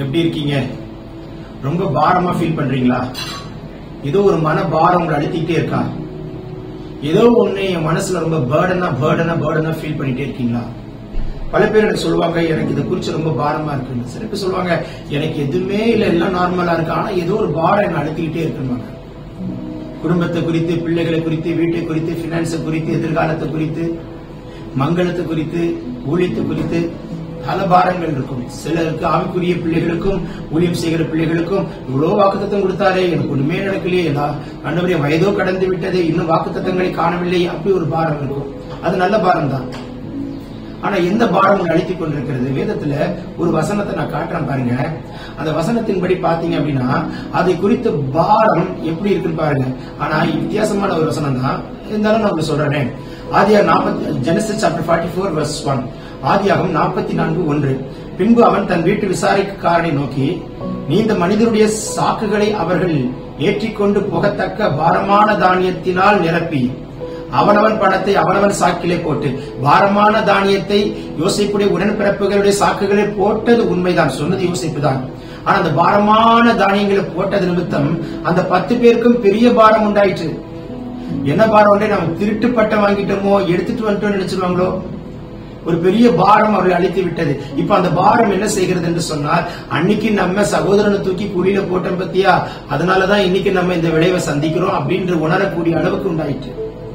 எப்படி இருக்கீங்க ரொம்ப பாரமா ஃபீல் பண்றீங்களா ஏதோ ஒரு மன பாரம் உங்களை அழுத்திக்கிட்டே இருக்கா ஏதோ ஒண்ணு என் மனசுல ரொம்ப பேர்டனா பேர்டனா பேர்டனா ஃபீல் பண்ணிட்டே இருக்கீங்களா பல பேர் எனக்கு சொல்லுவாங்க எனக்கு இதை குறிச்சு ரொம்ப பாரமா இருக்குன்னு சில பேர் சொல்லுவாங்க எனக்கு எதுவுமே இல்ல எல்லாம் நார்மலா இருக்கு ஆனா ஏதோ ஒரு பாரம் என்ன அழுத்திக்கிட்டே இருக்குன்னு குடும்பத்தை குறித்து பிள்ளைகளை குறித்து வீட்டை குறித்து பினான்ஸை குறித்து எதிர்காலத்தை குறித்து மங்களத்தை குறித்து ஊழியத்தை குறித்து பல பாரங்கள் இருக்கும் சிலருக்கு ஆவிக்குரிய பிள்ளைகளுக்கும் ஊழியம் செய்கிற பிள்ளைகளுக்கும் இவ்வளவு வாக்குத்தத்தம் கொடுத்தாரே எனக்கு ஒண்ணுமே நடக்கலையே எல்லா ஆண்டவரே வயதோ கடந்து விட்டதே இன்னும் வாக்குத்தத்தங்களை காணவில்லை அப்படி ஒரு பாரம் இருக்கும் அது நல்ல பாரம் தான் ஆனா எந்த பாரம் உங்களை அழித்துக் கொண்டிருக்கிறது வேதத்துல ஒரு வசனத்தை நான் காட்டுறேன் பாருங்க அந்த வசனத்தின்படி பாத்தீங்க அப்படின்னா அதை குறித்த பாரம் எப்படி இருக்குன்னு பாருங்க ஆனா வித்தியாசமான ஒரு வசனம் தான் இருந்தாலும் நான் உங்களுக்கு சொல்றேன் ஆதியா நாற்பத்தி Genesis chapter forty four verse one ஆதியாகம் நாற்பத்தி நான்கு ஒன்று பின்பு அவன் தன் வீட்டு விசாரிக்காரனை நோக்கி நீ இந்த மனிதருடைய சாக்குகளை அவர்கள் ஏற்றிக்கொண்டு போகத்தக்க பாரமான தானியத்தினால் நிரப்பி அவனவன் பணத்தை அவனவன் சாக்கிலே போட்டு பாரமான தானியத்தை யோசிப்புடைய உடன்பிறப்புகளுடைய சாக்குகளே போட்டது உண்மைதான் சொன்னது யோசிப்பு தான் ஆனா அந்த பாரமான தானியங்களை போட்டது நிமித்தம் அந்த பத்து பேருக்கும் பெரிய பாரம் உண்டாயிற்று என்ன பாரம் உண்டே நம்ம திருட்டு பட்டம் வாங்கிட்டோமோ எடுத்துட்டு வந்துட்டோம் நினைச்சிருவாங்களோ ஒரு பெரிய பாரம் அவர்கள் அழித்து விட்டது இப்ப அந்த பாரம் என்ன செய்கிறது என்று சொன்னால் அன்னைக்கு நம்ம சகோதரனை தூக்கி குழியில போட்டோம் பத்தியா அதனாலதான் இன்னைக்கு நம்ம இந்த விளைவை சந்திக்கிறோம் அப்படின்ற உணரக்கூடிய அளவுக்கு உண்டாயிற்று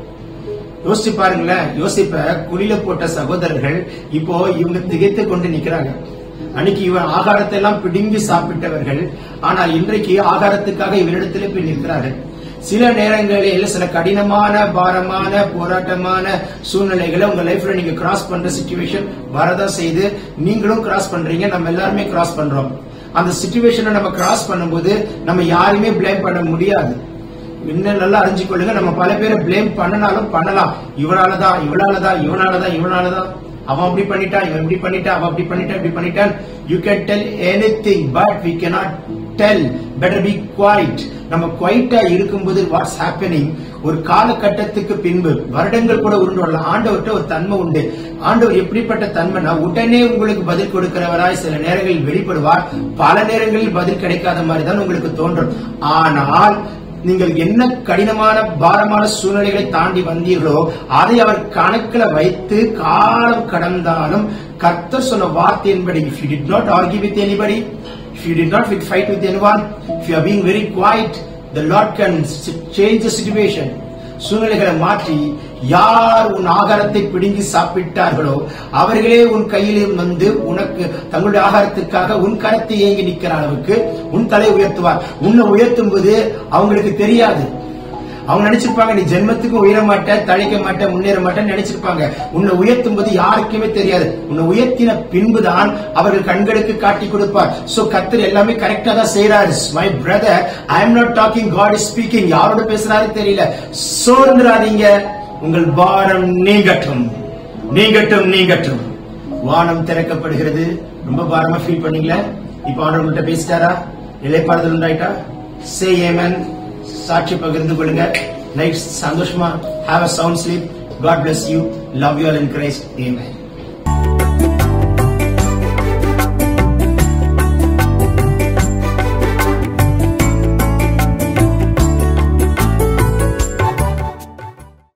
யோசிச்சு பாருங்களேன் யோசிப்ப குழியில போட்ட சகோதரர்கள் இப்போ இவங்க திகைத்து கொண்டு நிக்கிறாங்க அன்னைக்கு இவன் ஆகாரத்தை எல்லாம் பிடுங்கி சாப்பிட்டவர்கள் ஆனால் இன்றைக்கு ஆகாரத்துக்காக இவரிடத்துல போய் நிற்கிறார்கள் சில நேரங்களில் சில கடினமான பாரமான போராட்டமான சூழ்நிலைகளை உங்க லைஃப்ல நீங்க கிராஸ் பண்ற சுச்சுவேஷன் வரதான் செய்து நீங்களும் கிராஸ் பண்றீங்க நம்ம எல்லாருமே கிராஸ் பண்றோம் அந்த சுச்சுவேஷனை நம்ம கிராஸ் பண்ணும்போது நம்ம யாரையுமே பிளேம் பண்ண முடியாது இன்னும் நல்லா அறிஞ்சு கொள்ளுங்க நம்ம பல பேரை பிளேம் பண்ணனாலும் பண்ணலாம் இவனாலதான் இவனாலதான் இவனாலதான் இவனாலதான் அவன் அப்படி பண்ணிட்டான் இவன் இப்படி பண்ணிட்டான் அவன் அப்படி பண்ணிட்டான் இப்படி பண்ணிட்டான் you can tell anything but we cannot tell better be quiet நம்ம குவைட்டா இருக்கும்போது வாட்ஸ் ஹேப்பனிங் ஒரு காலகட்டத்துக்கு பின்பு வருடங்கள் கூட உருண்டு வரலாம் ஆண்டவர்கிட்ட ஒரு தன்மை உண்டு ஆண்டவர் எப்படிப்பட்ட தன்மைனா உடனே உங்களுக்கு பதில் கொடுக்கிறவராய் சில நேரங்களில் வெளிப்படுவார் பல நேரங்களில் பதில் கிடைக்காத மாதிரி தான் உங்களுக்கு தோன்றும் ஆனால் நீங்கள் என்ன கடினமான பாரமான சூழ்நிலைகளை தாண்டி வந்தீர்களோ அதை அவர் கணக்கில் வைத்து காலம் கடந்தாலும் கர்த்தர் சொன்ன வார்த்தையின்படி if you did not argue with anybody if you did not fight with anyone if you are being very quiet the lord can change the situation சூழ்நிலைகளை மாற்றி யார் உன் ஆகாரத்தை பிடுங்கி சாப்பிட்டார்களோ அவர்களே உன் கையில் வந்து உனக்கு தங்களுடைய ஆகாரத்துக்காக உன் கரத்தை ஏங்கி நிற்கிற அளவுக்கு உன் தலை உயர்த்துவார் உன்னை உயர்த்தும் போது அவங்களுக்கு தெரியாது அவங்க நினைச்சிருப்பாங்க நீ ஜென்மத்துக்கும் உயர மாட்ட தழைக்க மாட்ட முன்னேற மாட்டேன்னு நினைச்சிருப்பாங்க உன்னை உயர்த்தும் போது யாருக்குமே தெரியாது உன்னை உயர்த்தின பின்புதான் அவர்கள் கண்களுக்கு காட்டி கொடுப்பார் சோ கத்தர் எல்லாமே கரெக்டா தான் செய்யறாரு my brother I am not talking God is speaking யாரோட பேசுறாரு தெரியல சோர்ந்துராதீங்க உங்கள் பாரம் நீங்கட்டும் நீங்கட்டும் நீங்கட்டும் வானம் திறக்கப்படுகிறது ரொம்ப பாரமா ஃபீல் பண்ணீங்களா இப்ப ஆண்டவர் உங்கள்கிட்ட பேசிட்டாரா இலைப்பாறுதல் உண்டாயிட்டா சே ஏமன் சாட்சி பகிர்ந்து கொள்ளுங்க நைட் சந்தோஷமா have a sound sleep God bless you love you all in Christ Yemen